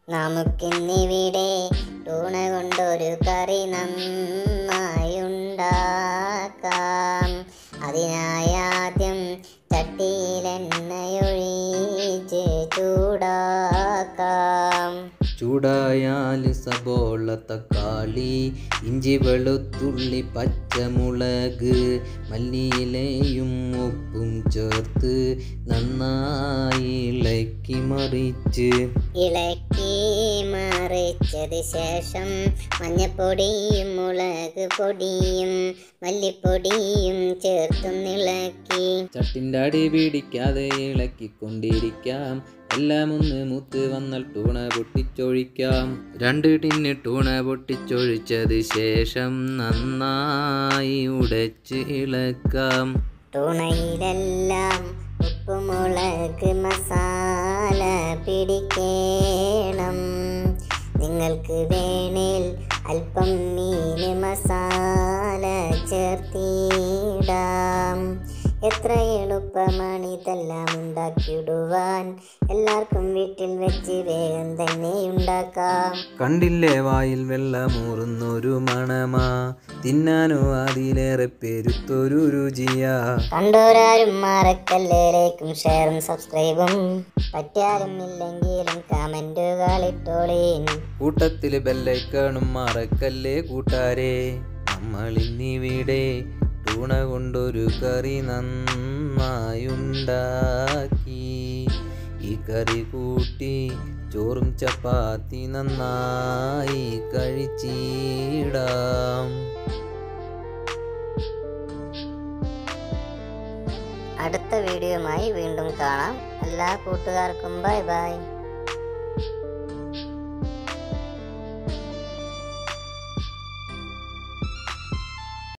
നമുക്കിന്നിവിടെ tuna കൊണ്ടൊരു കറി നന്നായുണ്ടാക്കാം അതിനായി ആദ്യം ചട്ടിയിൽ എണ്ണയൊഴിച്ച് ചൂടാക്കാം ചൂടായാൽ സബോള തക്കാളി ഇഞ്ചി വെളുത്തുള്ളി പച്ചമുളക് മല്ലിയിലയും ഉപ്പും ചേർത്ത് നന്നായി ഇളക്കി മറിച്ച് ഇളക്കി മറിച്ചത് ശേഷം മഞ്ഞപ്പൊടിയും മുളക് പൊടിയും മല്ലിപ്പൊടിയും ചേർത്തും ഇളക്കി ചട്ടിൻ്റെ അടി പിടിക്കാതെ ഇളക്കിക്കൊണ്ടിരിക്കാം എല്ലാം ഒന്ന് മൂത്ത് വന്നാൽ ടൂണ പൊട്ടിച്ചൊഴിക്കാം രണ്ട് ടിന്ന് ടൂണ പൊട്ടിച്ചൊഴിച്ചത് ശേഷം നന്നായി ഉടച്ച് ഇളക്കാം തുണയിലെല്ലാം ഉപ്പുമുളക് മസാല പിടിക്കണം നിങ്ങൾക്ക് വേണേൽ അല്പം മീൻ മസാല ചേർത്തിടാം എത്ര എളുപ്പമാണ് ഇതെല്ലാം ഉണ്ടാക്കിയിടുവാൻ എല്ലാവർക്കും വീട്ടിൽ വെച്ച് വേഗം തന്നെ ഉണ്ടാക്കാം കണ്ടില്ലേ വായിൽ വെള്ളമൂറുന്നൊരു മണമാ തിന്നാനോ അതിലേറെ പെരുത്തൊരു രുചിയാ കണ്ടോരാരും മറക്കല്ലേലേക്കും ഷെയറും സബ്സ്ക്രൈബും പറ്റാരും ഇല്ലെങ്കിലും കമന്റുകൾ ഇട്ടോളീൻ കൂട്ടത്തിൽ ബെല്ലൈക്കണും മറക്കല്ലേ കൂട്ടാരെ നമ്മൾ ഇന്നിവിടെ ടൂണ കൊണ്ടൊരു കറി നന്നായുണ്ടാക്കി ഈ കറി കൂട്ടി ചോറും ചപ്പാത്തി നന്നായി കഴിച്ചിടാം അടുത്ത വീഡിയോയുമായി വീണ്ടും കാണാം എല്ലാ കൂട്ടുകാർക്കും ബൈ ബൈ